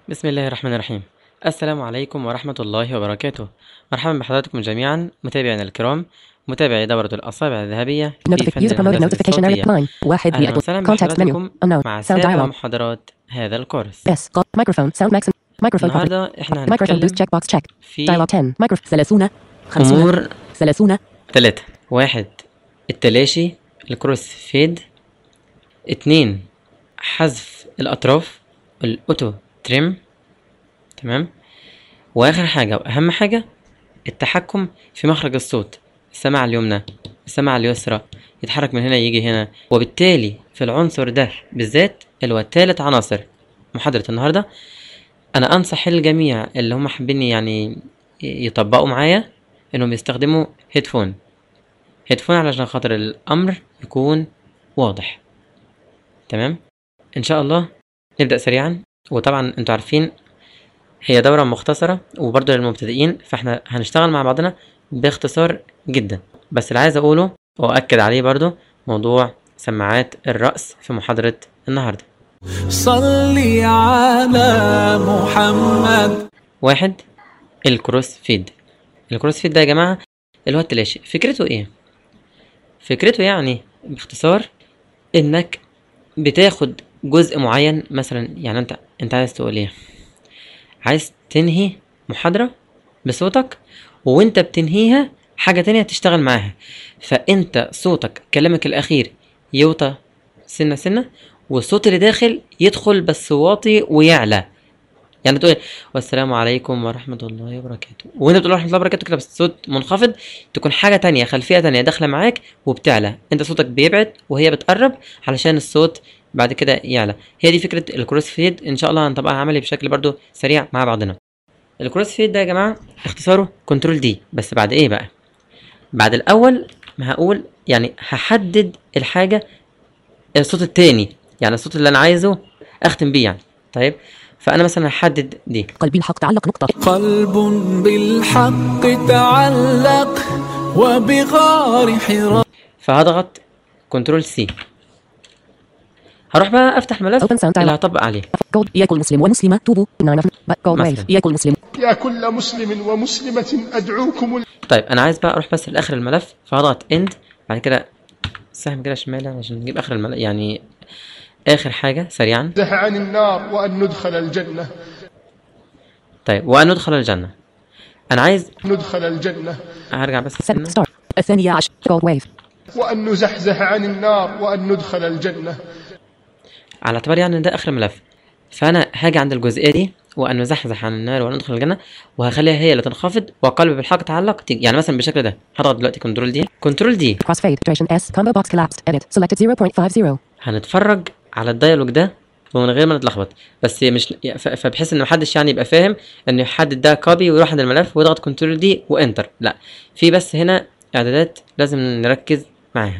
بسم الله الرحمن الرحيم السلام عليكم ورحمة الله وبركاته مرحبا بحضراتكم جميعا متابعينا الكرام متابعي دورة الأصابع الذهبية في Notific- فن user promoted الهندسة notification area الصوتية line. واحد أهلا مئة. وسهلا Contact menu. بحضراتكم Unknown. مع Sound سابع dialog. محاضرات هذا الكورس S. Call. Microphone. Sound maximum. Microphone property. النهاردة احنا Microphone هنتكلم boost checkbox check. في Dialog 10. Microphone. ثلاثون. خمسون. أمور ثلاثون. ثلاثة واحد التلاشي الكروس فيد اتنين حذف الأطراف الأوتو تريم تمام وآخر حاجة وأهم حاجة التحكم في مخرج الصوت السماعة اليمنى السماعة اليسرى يتحرك من هنا يجي هنا وبالتالي في العنصر ده بالذات اللي هو تالت عناصر محاضرة النهاردة أنا أنصح الجميع اللي هم حابين يعني يطبقوا معايا إنهم يستخدموا هيدفون هيدفون علشان خاطر الأمر يكون واضح تمام إن شاء الله نبدأ سريعا وطبعا انتوا عارفين هي دورة مختصرة وبرضه للمبتدئين فاحنا هنشتغل مع بعضنا باختصار جدا بس اللي عايز اقوله واؤكد عليه برضه موضوع سماعات الرأس في محاضرة النهاردة صل على محمد واحد الكروس فيد الكروس فيد ده يا جماعة اللي هو التلاشي فكرته ايه فكرته يعني باختصار انك بتاخد جزء معين مثلا يعني انت انت عايز تقول ايه عايز تنهي محاضرة بصوتك وانت بتنهيها حاجة تانية تشتغل معاها فانت صوتك كلامك الاخير يوطى سنة سنة والصوت اللي داخل يدخل بس واطي ويعلى يعني تقول والسلام عليكم ورحمة الله وبركاته وانت بتقول ورحمة الله وبركاته كده بس الصوت منخفض تكون حاجة تانية خلفية تانية داخلة معاك وبتعلى انت صوتك بيبعد وهي بتقرب علشان الصوت بعد كده يعلى هي دي فكرة الكروس فيد ان شاء الله هنطبقها عملي بشكل برضو سريع مع بعضنا الكروس فيد ده يا جماعة اختصاره كنترول دي بس بعد ايه بقى بعد الاول ما هقول يعني هحدد الحاجة الصوت التاني يعني الصوت اللي انا عايزه اختم بيه يعني طيب فانا مثلا هحدد دي قلبي الحق تعلق نقطة. قلب بالحق تعلق وبغار حراء فهضغط كنترول سي هروح بقى افتح ملف Open sound اللي dialog. هطبق عليه Gold. ياكل مسلم ومسلمة. توبوا. Nine of. But gold مثلا. wave. ياكل مسلم. يا كل مسلم ومسلمة أدعوكم طيب انا عايز بقى اروح بس لاخر الملف فهضغط اند بعد كده سهم كده شمال عشان نجيب اخر الملف يعني اخر حاجه سريعا زح عن النار وأن ندخل الجنة طيب وان ندخل الجنه انا عايز ندخل الجنة هرجع بس Set. سنة. Start. الثانية عشر. Gold wave. وأن نزحزح عن النار وأن ندخل الجنة على اعتبار يعني ان ده اخر ملف فانا هاجي عند الجزئيه دي وان نزحزح عن النار وندخل الجنه وهخليها هي اللي تنخفض وقلب بالحق تعلق تيجي يعني مثلا بالشكل ده هضغط دلوقتي كنترول دي كنترول دي Crossfade. Duration S. Combo box collapsed. Edit. Selected 0.50. هنتفرج على الديالوج ده ومن غير ما نتلخبط بس مش ف- فبحيث ان محدش يعني يبقى فاهم انه يحدد ده كوبي ويروح عند الملف ويضغط كنترول دي وانتر لا في بس هنا اعدادات لازم نركز معاها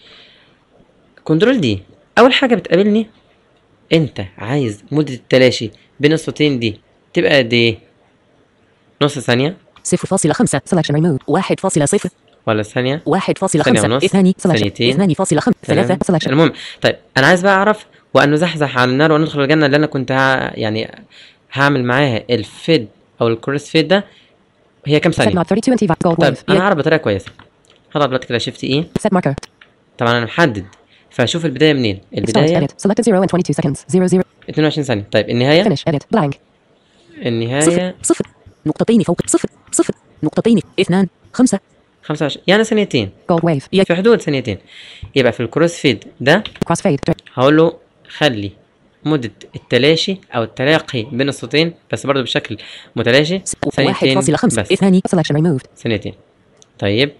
كنترول دي اول حاجه بتقابلني انت عايز مده التلاشي بين الصوتين دي تبقى قد ايه نص ثانيه 0.5. Selection removed. واحد فاصلة صفر. ولا ثانيه واحد فاصلة ثانية خمسة. ونص. اثنان. Selection. ثانيتين. اثنان فاصلة خمسة. ثلاثة. تمام. Selection. المهم طيب انا عايز بقى اعرف وان نزحزح عن النار وندخل الجنه اللي انا كنت ها يعني هعمل معاها الفيد او الكروس فيد ده هي كام Set ثانيه mod 32 anti Gold طيب wave. انا Yeah. هعرف بطريقه كويسه هضغط دلوقتي كده شيفت اي Set marker. طبعا انا محدد فاشوف البدايه منين Start. البدايه Edit. Selected 0 and 22 seconds. 0 0. 22 ثانيه طيب النهايه Finish. Edit. Blank. النهايه صفر. صفر. نقطتين فوق. صفر. صفر. نقطتين. اثنان. خمسة. 25 يعني ثانيتين Gold wave. Yeah. في حدود ثانيتين يبقى في الكروس فيد ده Crossfade. Dur- هقول له خلي مدة التلاشي أو التلاقي بين الصوتين بس برضه بشكل متلاشي واحد ثانيتين فاصلة خمسة. بس اثنان. Selection removed. ثانيتين طيب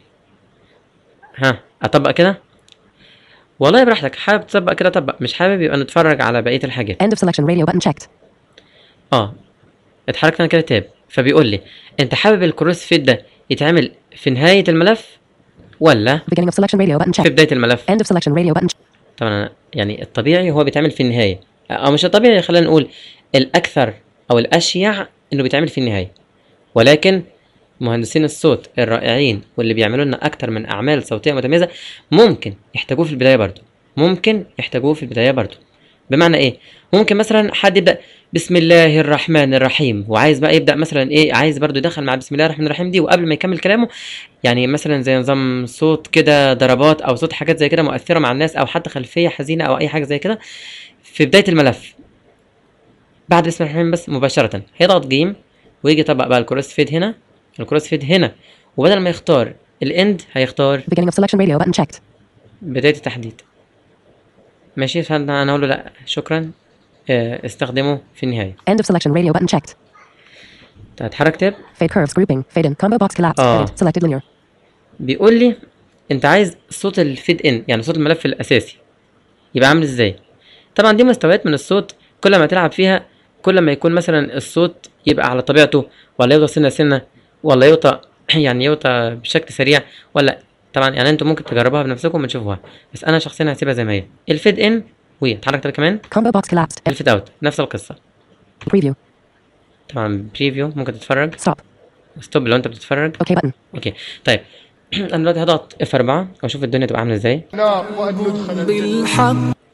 ها اطبق كده والله براحتك حابب تطبق كده طبق مش حابب يبقى نتفرج على بقيه الحاجات End of selection radio button checked. اه اتحركت انا كده تاب فبيقول لي انت حابب الكروس فيد ده يتعمل في نهايه الملف ولا Beginning of selection radio button في checked. بدايه الملف End of selection radio button checked. طبعا أنا يعني الطبيعي هو بيتعمل في النهايه او مش الطبيعي خلينا نقول الاكثر او الاشيع انه بيتعمل في النهايه ولكن مهندسين الصوت الرائعين واللي بيعملوا لنا اكتر من اعمال صوتيه متميزه ممكن يحتاجوه في البدايه برضو ممكن يحتاجوه في البدايه برضو بمعنى ايه ممكن مثلا حد يبدا بسم الله الرحمن الرحيم وعايز بقى يبدا مثلا ايه عايز برضو يدخل مع بسم الله الرحمن الرحيم دي وقبل ما يكمل كلامه يعني مثلا زي نظام صوت كده ضربات او صوت حاجات زي كده مؤثره مع الناس او حتى خلفيه حزينه او اي حاجه زي كده في بدايه الملف بعد بسم الله الرحمن الرحيم بس مباشره هيضغط جيم ويجي يطبق بقى الكروس فيد هنا الكروس فيد هنا وبدل ما يختار الاند هيختار Beginning of selection radio button checked. بداية التحديد ماشي فانا انا اقول له لا شكرا آه، استخدمه في النهاية End of selection radio button checked. هتحرك تاب Fade curves grouping. Fade in. Combo box collapsed. آه. Faded. Selected linear. بيقول لي انت عايز صوت الفيد ان يعني صوت الملف الاساسي يبقى عامل ازاي طبعا دي مستويات من الصوت كل ما تلعب فيها كل ما يكون مثلا الصوت يبقى على طبيعته ولا يوطى سنه سنه ولا يوطى يعني يوطى بشكل سريع ولا طبعا يعني انتوا ممكن تجربوها بنفسكم وتشوفوها بس انا شخصيا هسيبها زي ما هي الفيد ان واتحرك تاب كمان Combo box collapsed. الفيد اوت نفس القصه Preview. طبعا بريفيو ممكن تتفرج Stop. ستوب لو انت بتتفرج OK button. اوكي طيب انا دلوقتي هضغط اف 4 واشوف الدنيا تبقى عامله ازاي النار وأن ندخل الجنة بالحق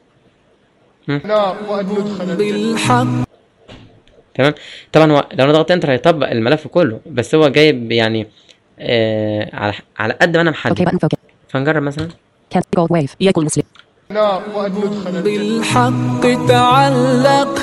النار وأن ندخل الجنة بالحق تمام طبعا هو لو انا ضغطت انتر هيطبق الملف كله بس هو جايب يعني آه على على قد ما انا OK محدد button focus. فنجرب مثلا Can't gold wave. ياكل مسلم. النار وأن ندخل الجنة بالحق تعلق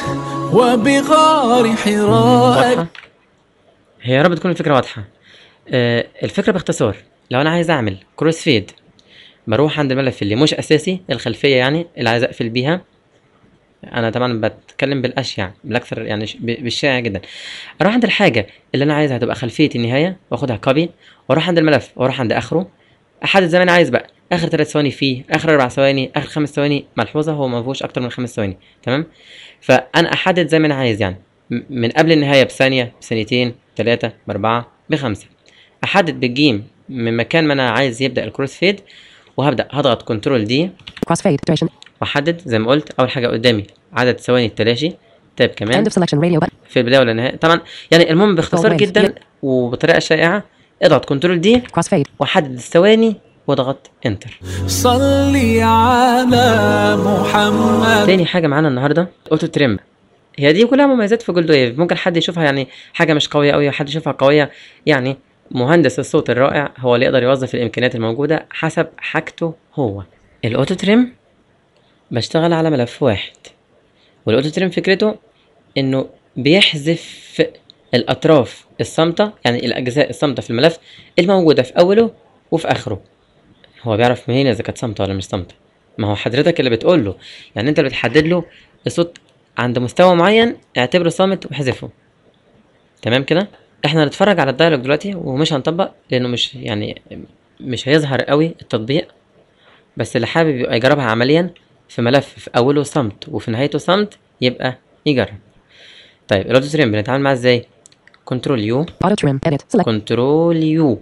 وبغار حراء واضحه هي يا رب تكون الفكره واضحه آه الفكره باختصار لو انا عايز اعمل كروس فيد بروح عند الملف اللي مش اساسي الخلفيه يعني اللي عايز اقفل بيها انا طبعا بتكلم بالاشيع بالاكثر يعني ش- ب- بالشائع جدا اروح عند الحاجه اللي انا عايزها تبقى خلفيه النهايه واخدها كوبي واروح عند الملف واروح عند اخره احدد زي ما انا عايز بقى اخر ثلاث ثواني فيه اخر اربع ثواني اخر خمس ثواني ملحوظه هو ما فيهوش اكتر من خمس ثواني تمام فانا احدد زي ما انا عايز يعني م- من قبل النهايه بثانيه بثانيتين ثلاثه باربعه بخمسه احدد بالجيم من مكان ما انا عايز يبدا الكروس فيد وهبدا هضغط كنترول دي Crossfade. Duration. واحدد زي ما قلت اول حاجه قدامي عدد ثواني التلاشي تاب كمان End of selection radio button. في البدايه ولا النهايه طبعا يعني المهم باختصار Always. جدا Yeah. وبطريقه شائعه اضغط كنترول دي Crossfade. وحدد الثواني واضغط انتر صلي على محمد تاني حاجه معانا النهارده اوتو تريم هي دي كلها مميزات في جولد ويف ممكن حد يشوفها يعني حاجه مش قويه قوي حد يشوفها قويه يعني مهندس الصوت الرائع هو اللي يقدر يوظف الامكانيات الموجوده حسب حاجته هو الاوتو تريم بشتغل على ملف واحد والاوتو تريم فكرته انه بيحذف الاطراف الصامته يعني الاجزاء الصامته في الملف الموجوده في اوله وفي اخره هو بيعرف منين اذا كانت صامته ولا مش صامته ما هو حضرتك اللي بتقول له يعني انت اللي بتحدد له الصوت عند مستوى معين اعتبره صامت واحذفه تمام كده احنا هنتفرج على الدايلوج دلوقتي ومش هنطبق لانه مش يعني مش هيظهر قوي التطبيق بس اللي حابب يبقى يجربها عمليا في ملف في اوله صمت وفي نهايته صمت يبقى يجرب طيب الاوتو تريم بنتعامل معاه ازاي كنترول يو Auto trim. Edit. Select. كنترول يو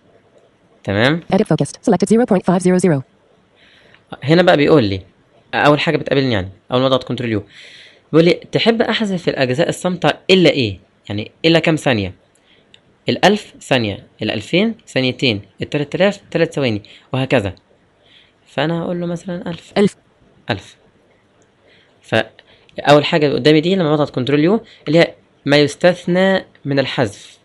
تمام Edit focused. Selected 0.500. هنا بقى بيقول لي اول حاجه بتقابلني يعني اول ما اضغط كنترول يو بيقول لي تحب احذف الاجزاء الصامته الا ايه يعني الا كام ثانيه الألف ثانية الألفين ثانيتين التلات آلاف تلات ثواني وهكذا فأنا هقول له مثلا ألف ألف. ألف فأول حاجة قدامي دي لما بضغط كنترول يو اللي هي ما يستثنى من الحذف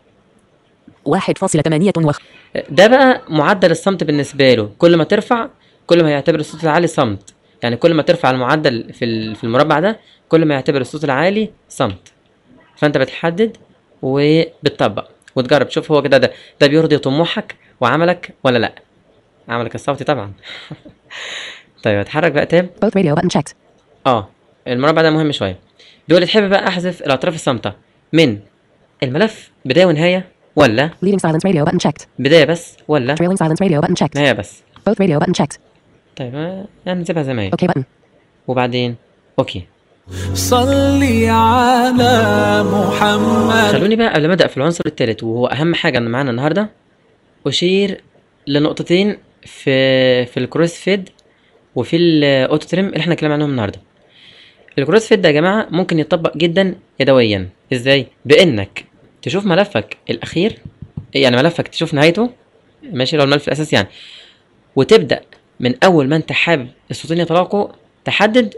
1.8 وخ. ده بقى معدل الصمت بالنسبة له كل ما ترفع كل ما يعتبر الصوت العالي صمت يعني كل ما ترفع المعدل في ال- في المربع ده كل ما يعتبر الصوت العالي صمت فانت بتحدد وبتطبق وتجرب تشوف هو كده ده ده بيرضي طموحك وعملك ولا لا عملك الصوتي طبعا طيب اتحرك بقى تاب Both radio button checked. اه المربع ده مهم شويه بيقول لي تحب بقى احذف الاطراف الصامته من الملف بدايه ونهايه ولا Leading silence radio button checked. بدايه بس ولا Trailing silence radio button checked. نهايه بس Both radio button checked. طيب آه، يعني نسيبها زي ما هي OK button. وبعدين اوكي صلي على محمد خلوني بقى قبل ما ابدا في العنصر الثالث وهو اهم حاجه معانا النهارده اشير لنقطتين في في الكروس فيد وفي الاوتو تريم اللي احنا اتكلمنا عنهم النهارده الكروس فيد ده يا جماعه ممكن يتطبق جدا يدويا ازاي بانك تشوف ملفك الاخير يعني ملفك تشوف نهايته ماشي لو الملف الاساسي يعني وتبدا من اول ما انت حابب الصوتين يتلاقوا تحدد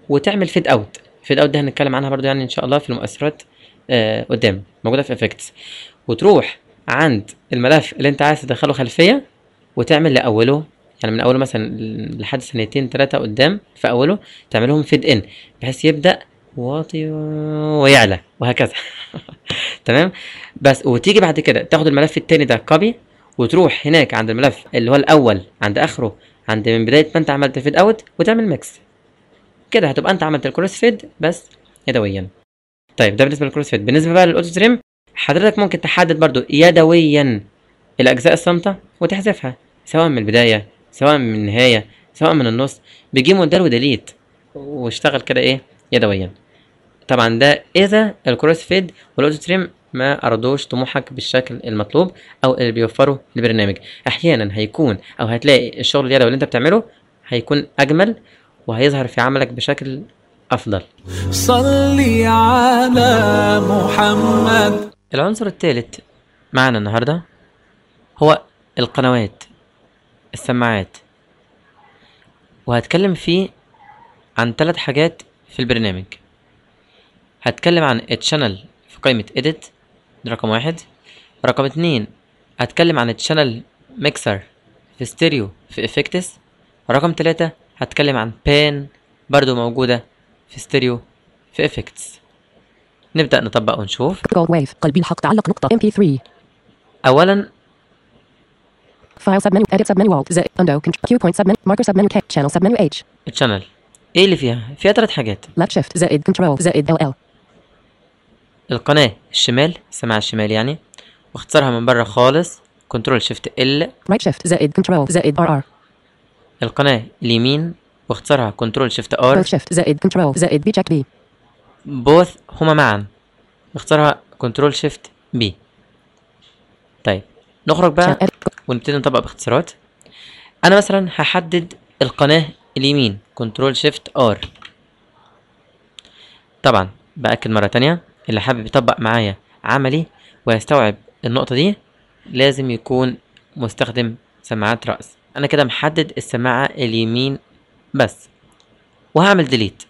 وتعمل فيد اوت فيد اوت ده هنتكلم عنها برضو يعني ان شاء الله في المؤثرات آه قدام موجوده في افكتس وتروح عند الملف اللي انت عايز تدخله خلفيه وتعمل لاوله يعني من اوله مثلا لحد ثانيتين ثلاثه قدام في اوله تعملهم فيد ان بحيث يبدا واطي ويعلى وهكذا تمام بس وتيجي بعد كده تاخد الملف التاني ده كوبي وتروح هناك عند الملف اللي هو الاول عند اخره عند من بدايه ما انت عملت فيد اوت وتعمل ميكس كده هتبقى انت عملت الكروس فيد بس يدويا طيب ده بالنسبه للكروس فيد بالنسبه بقى للاوتو تريم حضرتك ممكن تحدد برضو يدويا الاجزاء الصامته وتحذفها سواء من البدايه سواء من النهايه سواء من النص بيجي موديل وديليت واشتغل كده ايه يدويا طبعا ده اذا الكروس فيد والاوتو تريم ما ارضوش طموحك بالشكل المطلوب او اللي بيوفره البرنامج احيانا هيكون او هتلاقي الشغل اليدوي اللي انت بتعمله هيكون اجمل وهيظهر في عملك بشكل افضل صلي على محمد العنصر الثالث معنا النهارده هو القنوات السماعات وهتكلم فيه عن ثلاث حاجات في البرنامج هتكلم عن التشانل في قائمة edit ده رقم واحد رقم اتنين هتكلم عن التشانل ميكسر في ستيريو في افكتس رقم تلاتة هتكلم عن بان برضو موجودة في ستيريو في افكتس نبدأ نطبق ونشوف Gold wave قلبي الحق تعلق نقطة MP3 أولا File submenu Edit submenu Alt Z Undo Control Q point submenu Marker submenu K Channel submenu H التشانل ايه اللي فيها؟ فيها ثلاث حاجات Left shift زائد Control زائد LL القناة الشمال السماعة الشمال يعني واختصارها من بره خالص كنترول شيفت ال Right shift زائد Control زائد RR القناة اليمين واختصارها كنترول شيفت ار Both shift زائد Control زائد B check B بوث هما معا اختصارها كنترول شيفت بي طيب نخرج Chan بقى edit ونبتدي نطبق باختصارات انا مثلا هحدد القناة اليمين كنترول شيفت ار طبعا باكد مرة تانية اللي حابب يطبق معايا عملي ويستوعب النقطة دي لازم يكون مستخدم سماعات رأس انا كده محدد السماعة اليمين بس وهعمل ديليت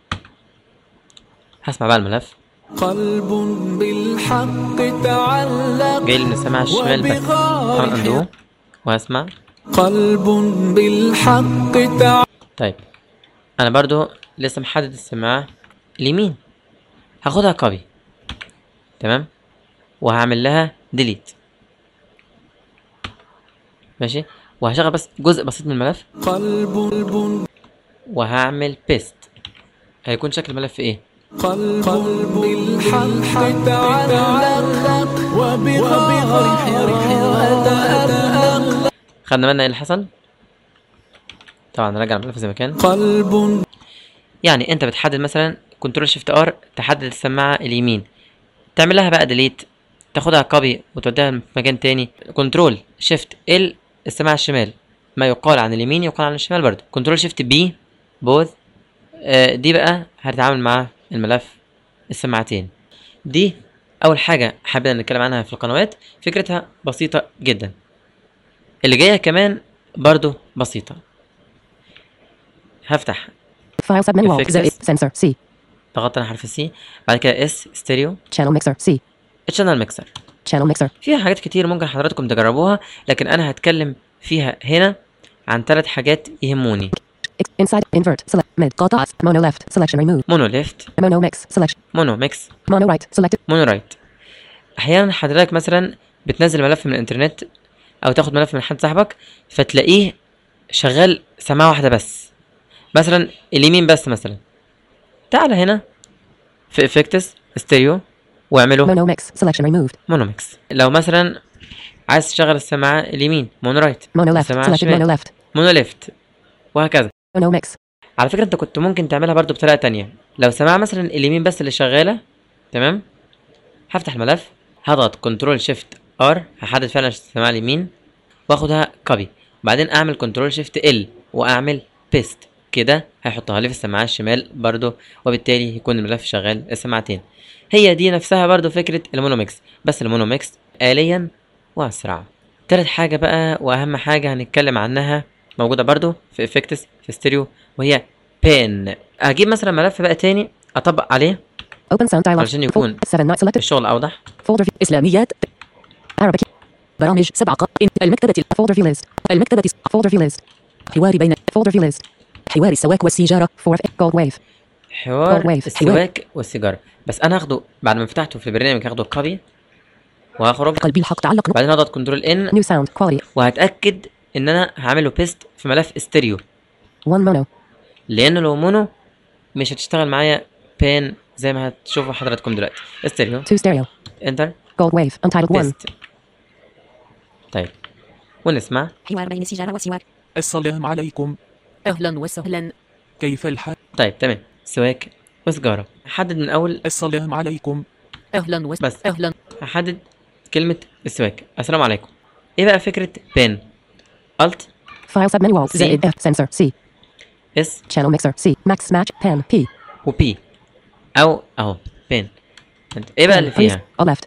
هسمع بقى الملف قلب بالحق تعلق جاي لي من السماعة الشمال بس هعمل اندو وهسمع قلب بالحق تعلق طيب انا برضو لسه محدد السماعة اليمين هاخدها كوبي تمام وهعمل لها ديليت ماشي وهشغل بس جزء بسيط من الملف قلب وهعمل بيست هيكون شكل الملف ايه قلب بالحق تعلق وبغار حراء تألق خدنا بالنا ايه اللي حصل طبعا راجع الملف زي ما كان قلب يعني انت بتحدد مثلا كنترول شيفت ار تحدد السماعه اليمين تعمل لها بقى ديليت تاخدها كوبي وتوديها في مكان تاني كنترول شيفت ال السماعه الشمال ما يقال عن اليمين يقال عن الشمال برضه كنترول شيفت بي بوث آه دي بقى هتتعامل مع الملف السماعتين دي اول حاجه حابين نتكلم عنها في القنوات فكرتها بسيطه جدا اللي جايه كمان برضو بسيطه هفتح File submenu Alt Effects. زائد Sensor C ضغطت على حرف السي بعد كده اس ستيريو Channel mixer C الشانل ميكسر Channel mixer فيها حاجات كتير ممكن حضراتكم تجربوها لكن انا هتكلم فيها هنا عن ثلاث حاجات يهموني Ex- Inside Invert Select Mid قاطعة Mono left Selection remove مونو ليفت Mono mix Selection مونو ميكس Mono right Selected مونو رايت احيانا حضرتك مثلا بتنزل ملف من الانترنت او تاخد ملف من حد صاحبك فتلاقيه شغال سماعه واحده بس مثلا اليمين بس مثلا تعال هنا في افكتس ستيريو واعمله Mono mix Selection removed مونو ميكس لو مثلا عايز تشغل السماعه اليمين مونو رايت Mono left السماعه Selected الشمال Mono left مونو ليفت وهكذا Mono mix على فكرة انت كنت ممكن تعملها برضو بطريقة تانية لو سماعة مثلا اليمين بس اللي شغالة تمام هفتح الملف هضغط كنترول شيفت ار هحدد فعلا السماعة اليمين واخدها كوبي بعدين اعمل كنترول شيفت ال واعمل بيست كده هيحطها لي في السماعة الشمال برضو وبالتالي يكون الملف شغال السماعتين هي دي نفسها برضو فكرة المونوميكس بس المونوميكس آليا وأسرع تالت حاجة بقى وأهم حاجة هنتكلم عنها موجودة برضو في افكتس في ستيريو وهي بين اجيب مثلا ملف بقى تاني اطبق عليه Open sound dialog. علشان يكون Fol- 7 not selected. الشغل اوضح Folder view. إسلاميات Arabic. برامج سبع ق... إن- المكتبة Folder view list. المكتبة Folder view list. حوار بين Folder view list. حوار السواك والسيجارة 4 Gold wave. حوار Gold wave. السواك والسيجاره بس انا هاخده بعد ما فتحته في البرنامج هاخده كوبي وهخرج قلبي الحق تعلق بعدين هضغط كنترول ان New sound. Quality. وهتاكد ان انا هعمل له بيست في ملف استيريو 1 mono. لان لو مونو مش هتشتغل معايا بين زي ما هتشوفوا حضراتكم دلوقتي استيريو 2 stereo. انتر Gold wave. Untitled 1. بيست طيب ونسمع حوار بين السيجارة والسواك السلام عليكم أهلا وسهلا كيف الحال طيب تمام سواك وسجاره هحدد من اول السلام عليكم أهلا وس... بس. أهلا هحدد كلمه السواك السلام عليكم ايه بقى فكره بين الت File submenu alt. C. زائد F. Sensor. C. اس Channel mixer. C. Max match. Pen. P. وبي او اهو بين انت ايه بقى اللي Freeze. فيها All left.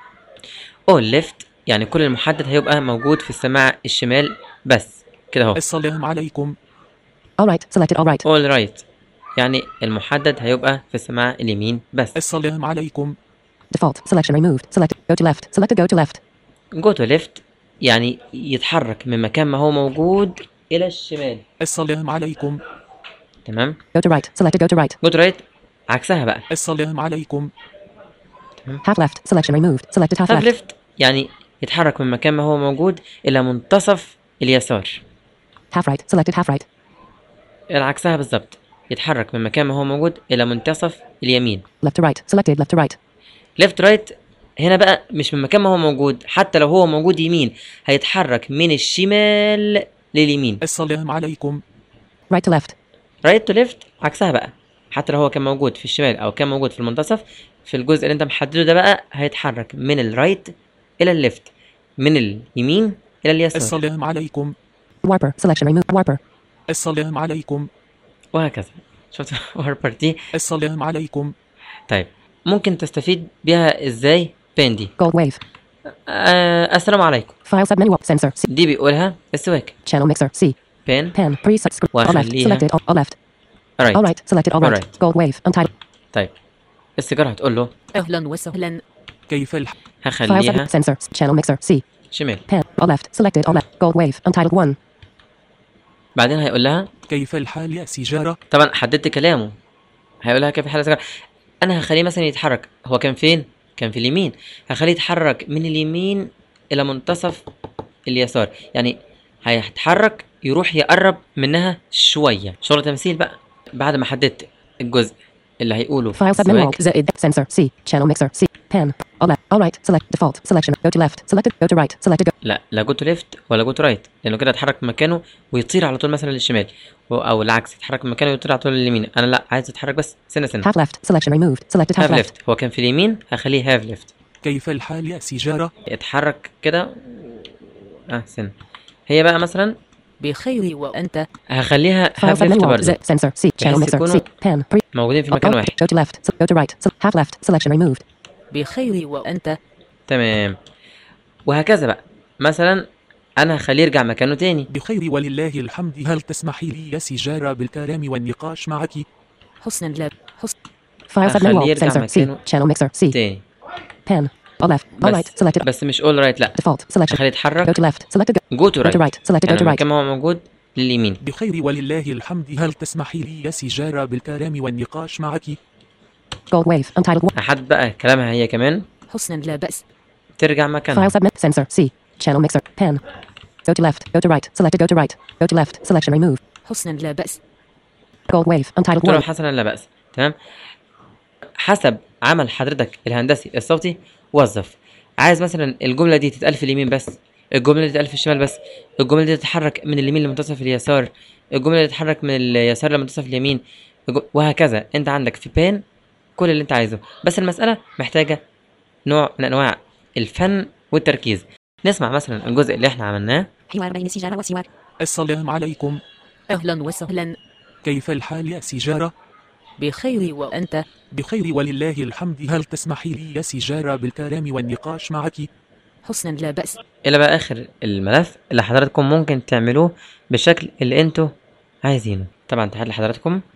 او ليفت يعني كل المحدد هيبقى موجود في السماعه الشمال بس كده اهو السلام عليكم All right. Selected. All right. all right يعني المحدد هيبقى في السماعه اليمين بس السلام عليكم Default. Selection removed. Selected. Go to left. Selected. Go to left. جو تو ليفت يعني يتحرك من مكان ما هو موجود الى الشمال السلام عليكم Go تمام to right. Selected. Go to right. جو تو رايت عكسها بقى السلام عليكم Half left. Selection removed. Selected. Half هاف left. ليفت يعني يتحرك من مكان ما هو موجود الى منتصف اليسار Half right. Selected. Half right. عكسها بالظبط يتحرك من مكان ما هو موجود الى منتصف اليمين Left to right. Selected. Left to right. ليفت رايت هنا بقى مش من مكان ما هو موجود حتى لو هو موجود يمين هيتحرك من الشمال لليمين السلام عليكم Right to left. رايت تو ليفت عكسها بقى حتى لو هو كان موجود في الشمال او كان موجود في المنتصف في الجزء اللي انت محدده ده بقى هيتحرك من الرايت الى الليفت من اليمين الى اليسار السلام عليكم Warper. Selection removed. Warper. السلام عليكم وهكذا شفت واربر دي السلام عليكم طيب ممكن تستفيد بيها ازاي بين دي Gold wave. آه السلام عليكم File submenu alt. Sensor. C. دي بيقولها السواك Channel mixer. C. بين Pen. Preset. Script. All left. وأخليها. Selected. All, all left. رايت All right. Selected. All right. Alright. Gold wave. Untitled. طيب السيجاره هتقول له أهلا وسهلا كيف الحال File هخليها submenu. Sensor. Channel mixer. C. شمال Pen. All left. Selected. All left. Gold wave. Untitled 1. بعدين هيقول لها كيف الحال يا سيجارة طبعا حددت كلامه هيقول لها كيف حال السيجاره انا هخليه مثلا يتحرك هو كان فين كان في اليمين هخليه يتحرك من اليمين الى منتصف اليسار يعني هيتحرك يروح يقرب منها شويه شغل تمثيل بقى بعد ما حددت الجزء اللي هيقوله في File submenu السواك alt. زائد Sensor. C. Channel mixer. C. Pen. All left. All right. Select default. Selection. Go to left. Selected. Go to right. Selected. Go. لا لا جو تو ليفت ولا جو تو رايت لانه كده اتحرك من مكانه ويطير على طول مثلا للشمال و- او العكس يتحرك من مكانه ويطير على طول لليمين انا لا عايز يتحرك بس سنه سنه Half left. Selection removed. Selected. Half هاف left. ليفت هو كان في اليمين هخليه هاف ليفت كيف الحال يا سيجارة يتحرك كده اه سنه هي بقى مثلا بخير وأنت هخليها File هاف ليفت submenu alt. برضه زائد Sensor. C. Channel بحيث mixer. C. يكونوا Pen. Pre. موجودين في All- مكان all- واحد Go to left. Se- Go to right. Se- Half left. Selection removed. بخير وأنت تمام وهكذا بقى مثلا انا هخليه يرجع مكانه تاني بخير ولله الحمد هل تسمحي لي يا سيجارة بالكلام والنقاش معك حسنا لا حسن File submenu أخليه alt. يرجع Sensor. C. مكانه. Channel mixer. C. تاني Pen. All left. All بس right. Selected. بس مش اول رايت لا Default. Selection. خليه Go يتحرك to left. Selected. Go. جو تو Go to رايت right. Selected. Go يعني to من right. مكان ما هو موجود لليمين بخير ولله الحمد هل تسمحي لي يا سيجارة بالكلام والنقاش معك Gold wave. Untitled 1. هحدد بقى كلامها هي كمان حسنا لا بأس ترجع مكانها File submit. Sensor. C. Channel mixer. Pen. Go to left. Go to right. Selected. Go to right. Go to left. Selection removed. حسنا لا بأس Gold wave. Untitled قلت له 1. حسنا لا بأس تمام حسب عمل حضرتك الهندسي الصوتي وظف عايز مثلا الجملة دي تتقال في اليمين بس الجملة دي تتقال في الشمال بس الجملة دي تتحرك من اليمين لمنتصف اليسار الجملة دي تتحرك من اليسار لمنتصف اليمين الج- وهكذا انت عندك في بين كل اللي انت عايزه بس المسألة محتاجة نوع من انواع الفن والتركيز نسمع مثلا الجزء اللي احنا عملناه حوار بين السيجارة والسواك السلام عليكم أهلا وسهلا كيف الحال يا سيجارة بخير وأنت بخير ولله الحمد هل تسمحي لي يا سيجارة بالكلام والنقاش معك حسنا لا بأس الى بقى اخر الملف اللي حضراتكم ممكن تعملوه بالشكل اللي انتوا عايزينه طبعا تحياتي لحضراتكم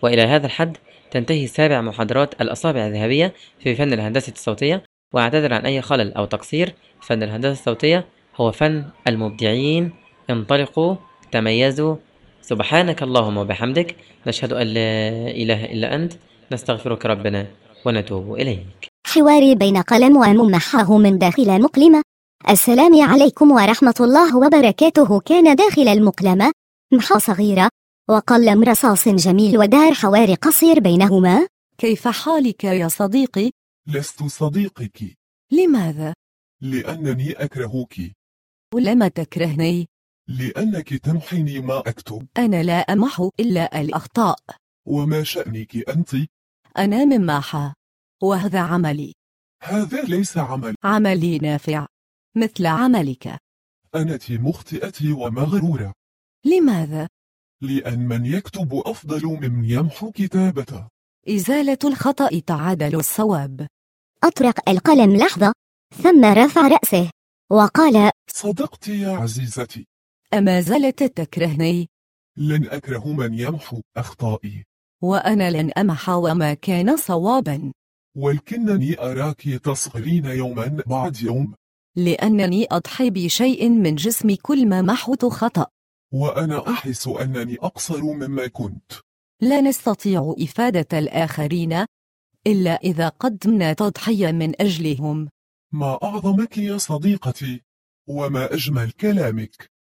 وإلى هذا الحد تنتهي سابع محاضرات الأصابع الذهبية في فن الهندسة الصوتية وأعتذر عن أي خلل أو تقصير فن الهندسة الصوتية هو فن المبدعين انطلقوا تميزوا سبحانك اللهم وبحمدك نشهد أن لا إله إلا أنت نستغفرك ربنا ونتوب إليك حواري بين قلم وممحاه من داخل المقلمة السلام عليكم ورحمة الله وبركاته كان داخل المقلمة محا صغيرة وقلم رصاص جميل ودار حوار قصير بينهما كيف حالك يا صديقي؟ لست صديقك لماذا؟ لأنني أكرهك ولم تكرهني؟ لأنك تمحيني ما أكتب أنا لا أمح إلا الأخطاء وما شأنك أنت؟ أنا مماحة وهذا عملي هذا ليس عمل عملي نافع مثل عملك أنت مخطئة ومغرورة لماذا؟ لأن من يكتب أفضل ممن يمحو كتابته إزالة الخطأ تعادل الصواب أطرق القلم لحظة ثم رفع رأسه وقال صدقت يا عزيزتي أما زلت تكرهني؟ لن أكره من يمحو أخطائي وأنا لن أمح وما كان صوابا ولكنني أراك تصغرين يوما بعد يوم لأنني أضحي بشيء من جسمي كل ما محوت خطأ وأنا أحس أنني أقصر مما كنت لا نستطيع إفادة الآخرين إلا إذا قدمنا تضحية من أجلهم ما أعظمك يا صديقتي وما أجمل كلامك